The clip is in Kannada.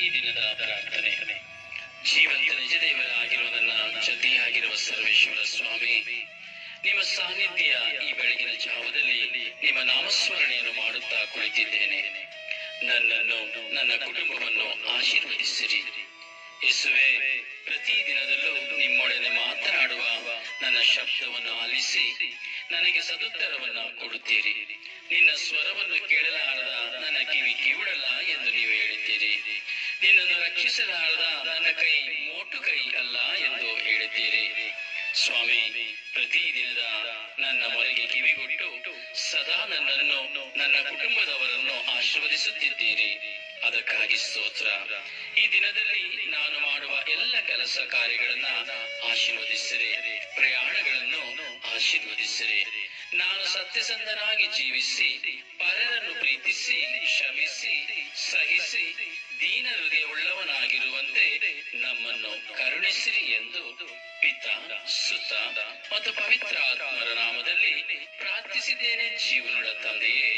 ದಿನದ ಪ್ರಾರ್ಥನೆ ಜೀವಂತ ನಿಜ ದೇವರಾಗಿರುವ ನನ್ನ ಜೊತೆಯಾಗಿರುವ ಸರ್ವೇಶ್ವರ ಸ್ವಾಮಿ ನಿಮ್ಮ ಸಾನ್ನಿಧ್ಯ ಈ ಬೆಳಗಿನ ಜಾವದಲ್ಲಿ ನಿಮ್ಮ ನಾಮಸ್ಮರಣೆಯನ್ನು ಮಾಡುತ್ತಾ ಕುಳಿತಿದ್ದೇನೆ ನನ್ನನ್ನು ನನ್ನ ಕುಟುಂಬವನ್ನು ಆಶೀರ್ವದಿಸಿರಿ ಯೇಸುವೆ ಪ್ರತಿ ದಿನದಲ್ಲೂ ನಿಮ್ಮೊಡನೆ ಮಾತನಾಡುವ ನನ್ನ ಶಬ್ದವನ್ನು ಆಲಿಸಿ ನನಗೆ ಸದುತ್ತರವನ್ನ ಕೊಡುತ್ತೀರಿ ನಿನ್ನ ಸ್ವರವನ್ನು ಕೇಳಲಾರದ ನನ್ನ ಕಿವಿ ಕಿವಿಡಲ್ಲ ಎಂದು ನೀವು ಹೇಳಿದ್ದೀರಿ ನಿನ್ನನ್ನು ರಕ್ಷಿಸಲಾರದ ನನ್ನ ಕೈ ಮೋಟು ಕೈ ಅಲ್ಲ ಎಂದು ಹೇಳಿದ್ದೀರಿ ಸ್ವಾಮಿ ಪ್ರತಿದಿನದ ನನ್ನ ಮೊರೆಗೆ ಕಿವಿಗೊಟ್ಟು ಸದಾ ನನ್ನನ್ನು ನನ್ನ ಕುಟುಂಬದವರನ್ನು ಆಶೀರ್ವದಿಸುತ್ತಿದ್ದೀರಿ ಅದಕ್ಕಾಗಿ ಸ್ತೋತ್ರ ಈ ದಿನದಲ್ಲಿ ನಾನು ಮಾಡುವ ಎಲ್ಲ ಕೆಲಸ ಕಾರ್ಯಗಳನ್ನ ಆಶೀರ್ವದಿಸಿರಿ ಪ್ರಯಾಣಗಳನ್ನು ಆಶೀರ್ವದಿಸಿರಿ ನಾನು ಸತ್ಯಸಂಧನಾಗಿ ಜೀವಿಸಿ ಪರರನ್ನು ಪ್ರೀತಿಸಿ ಕ್ಷಮಿಸಿ ಸಹಿಸಿ ದೀನ ಹೃದಯವುಳ್ಳವನಾಗಿರುವಂತೆ ನಮ್ಮನ್ನು ಕರುಣಿಸಿರಿ ಎಂದು ಪಿತ ಸುತ ಮತ್ತು ಪವಿತ್ರ ಆತ್ಮರ ನಾಮದಲ್ಲಿ ಪ್ರಾರ್ಥಿಸಿದ್ದೇನೆ ಜೀವನದ ತಂದೆಯೇ